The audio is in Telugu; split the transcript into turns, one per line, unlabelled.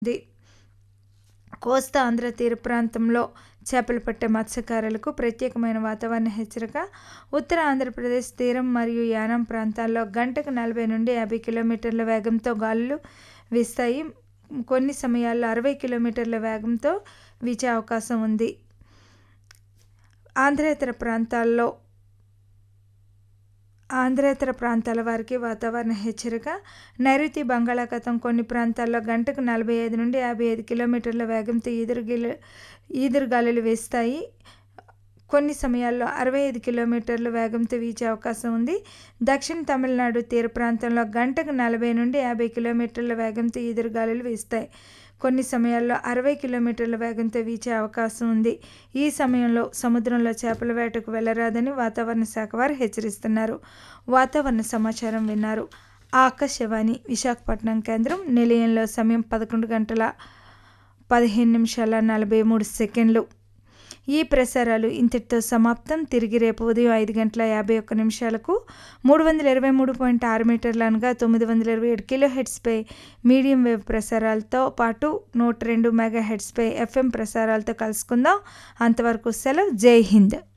ది కోస్తా ఆంధ్ర తీర ప్రాంతంలో చేపలు పట్టే మత్స్యకారులకు ప్రత్యేకమైన వాతావరణ హెచ్చరిక ఉత్తర ఆంధ్రప్రదేశ్ తీరం మరియు యానాం ప్రాంతాల్లో గంటకు నలభై నుండి యాభై కిలోమీటర్ల వేగంతో గాలులు వీస్తాయి కొన్ని సమయాల్లో అరవై కిలోమీటర్ల వేగంతో వీచే అవకాశం ఉంది ఆంధ్రేతర ప్రాంతాల్లో ఆంధ్రేతర ప్రాంతాల వారికి వాతావరణ హెచ్చరిక నైరుతి బంగాళాఖాతం కొన్ని ప్రాంతాల్లో గంటకు నలభై ఐదు నుండి యాభై ఐదు కిలోమీటర్ల వేగంతో ఈదురుగిలు ఈదురుగాలులు వేస్తాయి కొన్ని సమయాల్లో అరవై ఐదు కిలోమీటర్ల వేగంతో వీచే అవకాశం ఉంది దక్షిణ తమిళనాడు తీర ప్రాంతంలో గంటకు నలభై నుండి యాభై కిలోమీటర్ల వేగంతో ఈదురుగాలులు వీస్తాయి కొన్ని సమయాల్లో అరవై కిలోమీటర్ల వేగంతో వీచే అవకాశం ఉంది ఈ సమయంలో సముద్రంలో చేపల వేటకు వెళ్ళరాదని వాతావరణ శాఖ వారు హెచ్చరిస్తున్నారు వాతావరణ సమాచారం విన్నారు ఆకాశవాణి విశాఖపట్నం కేంద్రం నిలయంలో సమయం పదకొండు గంటల పదిహేను నిమిషాల నలభై మూడు సెకండ్లు ఈ ప్రసారాలు ఇంతటితో సమాప్తం తిరిగి రేపు ఉదయం ఐదు గంటల యాభై ఒక్క నిమిషాలకు మూడు వందల ఇరవై మూడు పాయింట్ ఆరు మీటర్లు అనగా తొమ్మిది వందల ఇరవై ఏడు కిలో హెడ్స్పై మీడియం వేవ్ ప్రసారాలతో పాటు నూట రెండు మెగా హెడ్స్పై ఎఫ్ఎం ప్రసారాలతో కలుసుకుందాం అంతవరకు సెలవు జై హింద్